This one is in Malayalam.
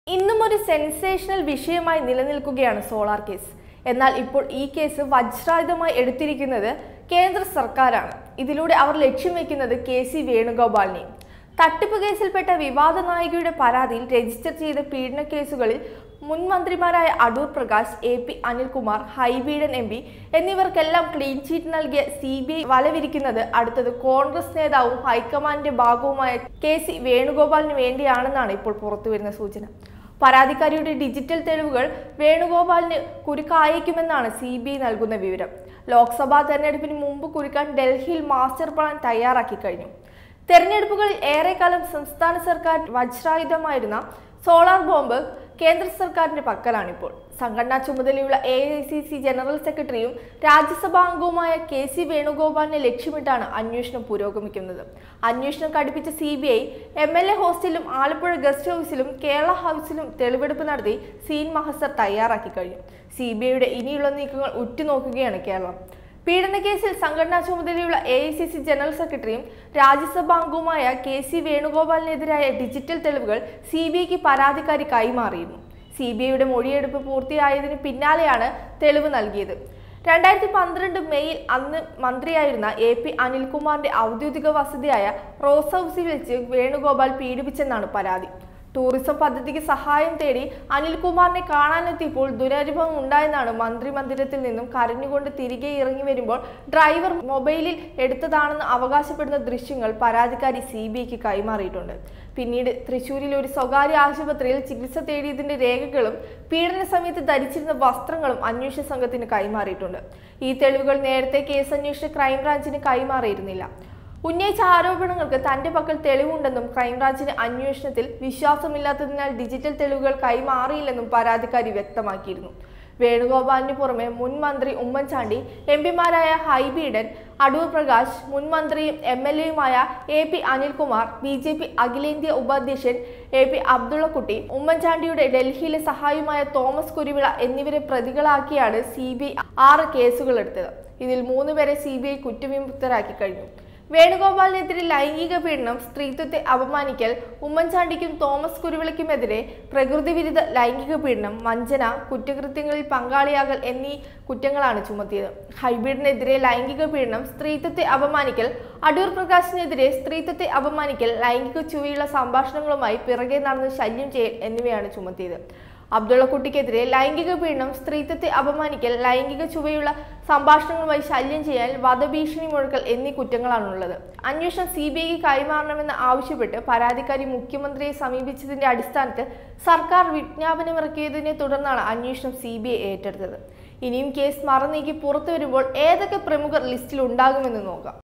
ഇന്നും ഒരു സെൻസേഷണൽ വിഷയമായി നിലനിൽക്കുകയാണ് സോളാർ കേസ് എന്നാൽ ഇപ്പോൾ ഈ കേസ് വജ്രായുധമായി എടുത്തിരിക്കുന്നത് കേന്ദ്ര സർക്കാരാണ് ഇതിലൂടെ അവർ ലക്ഷ്യം വെക്കുന്നത് കെ സി വേണുഗോപാലിനെ തട്ടിപ്പ് കേസിൽപ്പെട്ട വിവാദ നായികയുടെ പരാതിയിൽ രജിസ്റ്റർ ചെയ്ത പീഡന കേസുകളിൽ മുൻ മന്ത്രിമാരായ Adoor Prakash A P Anilkumar Hibi Eden M P എന്നിവർക്കെല്ലാം ക്ലീൻ ചീറ്റ് നൽകിയ സി ബി ഐ വലവിരിക്കുന്നത് അടുത്തത് കോൺഗ്രസ് നേതാവും ഹൈക്കമാൻഡിന്റെ ഭാഗവുമായ കെ സി വേണുഗോപാലിന് വേണ്ടിയാണെന്നാണ് ഇപ്പോൾ പുറത്തുവരുന്ന സൂചന പരാതിക്കാരിയുടെ ഡിജിറ്റൽ തെളിവുകൾ വേണുഗോപാലിന് കുരുക്കായേക്കുമെന്നാണ് സി ബി ഐ നൽകുന്ന വിവരം ലോക്സഭാ തെരഞ്ഞെടുപ്പിന് മുമ്പ് കുരുക്കാൻ ഡൽഹിയിൽ മാസ്റ്റർ പ്ലാൻ തയ്യാറാക്കി കഴിഞ്ഞു തെരഞ്ഞെടുപ്പുകളിൽ ഏറെക്കാലം സംസ്ഥാന സർക്കാർ വജ്രായുധമായിരുന്ന സോളാർ ബോംബ് കേന്ദ്ര സർക്കാരിന്റെ പക്കലാണിപ്പോൾ സംഘടനാ ചുമതലയുള്ള A I C C general സെക്രട്ടറിയും രാജ്യസഭാ അംഗവുമായ കെ സി വേണുഗോപാലിനെ ലക്ഷ്യമിട്ടാണ് അന്വേഷണം പുരോഗമിക്കുന്നത് അന്വേഷണം കടുപ്പിച്ച C B I M L A ഹോസ്റ്റലിലും ആലപ്പുഴ ഗസ്റ്റ് ഹൗസിലും കേരള ഹൗസിലും തെളിവെടുപ്പ് നടത്തി സീൻ മഹസർ തയ്യാറാക്കി കഴിഞ്ഞു സി ബി ഐയുടെ ഇനിയുള്ള നീക്കങ്ങൾ ഉറ്റുനോക്കുകയാണ് കേരളം പീഡനക്കേസിൽ സംഘടനാ ചുമതലയുള്ള A I C C general സെക്രട്ടറിയും രാജ്യസഭാ അംഗവുമായ കെ സി വേണുഗോപാലിനെതിരായ ഡിജിറ്റൽ തെളിവുകൾ സി ബി ഐക്ക് പരാതിക്കാരി കൈമാറിയിരുന്നു സി ബി ഐയുടെ മൊഴിയെടുപ്പ് പൂർത്തിയായതിനു പിന്നാലെയാണ് തെളിവ് നൽകിയത് രണ്ടായിരത്തി പന്ത്രണ്ട് മെയ്യിൽ അന്ന് മന്ത്രിയായിരുന്ന എ പി അനിൽകുമാറിന്റെ ഔദ്യോഗിക വസതിയായ റോസ് ഹൗസിൽ വെച്ച് വേണുഗോപാൽ പീഡിപ്പിച്ചെന്നാണ് പരാതി ടൂറിസം പദ്ധതിക്ക് സഹായം തേടി അനിൽകുമാറിനെ കാണാനെത്തിയപ്പോൾ ദുരനുഭവം ഉണ്ടായെന്നാണ് മന്ത്രി മന്ദിരത്തിൽ നിന്നും കരഞ്ഞുകൊണ്ട് തിരികെ ഇറങ്ങി വരുമ്പോൾ ഡ്രൈവർ മൊബൈലിൽ എടുത്തതാണെന്ന് അവകാശപ്പെടുന്ന ദൃശ്യങ്ങൾ പരാതിക്കാരി സി ബി ഐക്ക് കൈമാറിയിട്ടുണ്ട് പിന്നീട് തൃശൂരിലെ ഒരു സ്വകാര്യ ആശുപത്രിയിൽ ചികിത്സ തേടിയതിന്റെ രേഖകളും പീഡന സമയത്ത് ധരിച്ചിരുന്ന വസ്ത്രങ്ങളും അന്വേഷണ സംഘത്തിന് കൈമാറിയിട്ടുണ്ട് ഈ തെളിവുകൾ നേരത്തെ കേസന്വേഷിച്ച ക്രൈംബ്രാഞ്ചിന് കൈമാറിയിരുന്നില്ല ഉന്നയിച്ച ആരോപണങ്ങൾക്ക് തന്റെ പക്കൽ തെളിവുണ്ടെന്നും ക്രൈംബ്രാഞ്ചിന് അന്വേഷണത്തിൽ വിശ്വാസമില്ലാത്തതിനാൽ ഡിജിറ്റൽ തെളിവുകൾ കൈമാറിയില്ലെന്നും പരാതിക്കാരി വ്യക്തമാക്കിയിരുന്നു വേണുഗോപാലിന് പുറമെ മുൻ മന്ത്രി ഉമ്മൻചാണ്ടി എം പിമാരായ ഹൈബീഡൻ അടൂർ പ്രകാശ് മുൻ മന്ത്രിയും എം എൽ എയുമായ A P Anilkumar B J P അഖിലേന്ത്യാ ഉപാധ്യക്ഷൻ എ പി അബ്ദുള്ളക്കുട്ടി ഉമ്മൻചാണ്ടിയുടെ ഡൽഹിയിലെ സഹായിയുമായ തോമസ് കുരുവിള എന്നിവരെ പ്രതികളാക്കിയാണ് സി ബി ഐ ആറ് കേസുകൾ എടുത്തത് ഇതിൽ മൂന്ന് പേരെ സി ബി ഐ കുറ്റവിമുക്തരാക്കി കഴിഞ്ഞു വേണുഗോപാലിനെതിരെ ലൈംഗിക പീഡനം സ്ത്രീത്വത്തെ അപമാനിക്കൽ ഉമ്മൻചാണ്ടിക്കും തോമസ് കുരുവിളയ്ക്കുമെതിരെ പ്രകൃതി വിരുദ്ധ ലൈംഗിക പീഡനം വഞ്ചന കുറ്റകൃത്യങ്ങളിൽ പങ്കാളിയാകൽ എന്നീ കുറ്റങ്ങളാണ് ചുമത്തിയത് ഹൈബ്രിഡിനെതിരെ ലൈംഗിക പീഡനം സ്ത്രീത്വത്തെ അപമാനിക്കൽ അടൂർ പ്രകാശിനെതിരെ സ്ത്രീത്വത്തെ അപമാനിക്കൽ ലൈംഗിക ചുവയുള്ള സംഭാഷണങ്ങളുമായി പിറകെ നടന്ന് ശല്യം ചെയ്യൽ എന്നിവയാണ് ചുമത്തിയത് അബ്ദുള്ളക്കുട്ടിക്കെതിരെ ലൈംഗിക പീഡനം സ്ത്രീത്വത്തെ അപമാനിക്കൽ ലൈംഗിക ചുവയുള്ള സംഭാഷണങ്ങളുമായി ശല്യം ചെയ്യാൻ വധഭീഷണി മുഴക്കൽ എന്നീ കുറ്റങ്ങളാണുള്ളത് അന്വേഷണം സി ബി ഐക്ക് കൈമാറണമെന്ന് ആവശ്യപ്പെട്ട് പരാതിക്കാരി മുഖ്യമന്ത്രിയെ സമീപിച്ചതിന്റെ അടിസ്ഥാനത്തിൽ സർക്കാർ വിജ്ഞാപനമിറക്കിയതിനെ തുടർന്നാണ് അന്വേഷണം സി ബി ഐ ഏറ്റെടുത്തത് ഇനിയും കേസ് മറനീക്കി പുറത്തു വരുമ്പോൾ ഏതൊക്കെ പ്രമുഖർ ലിസ്റ്റിൽ ഉണ്ടാകുമെന്ന് നോക്കാം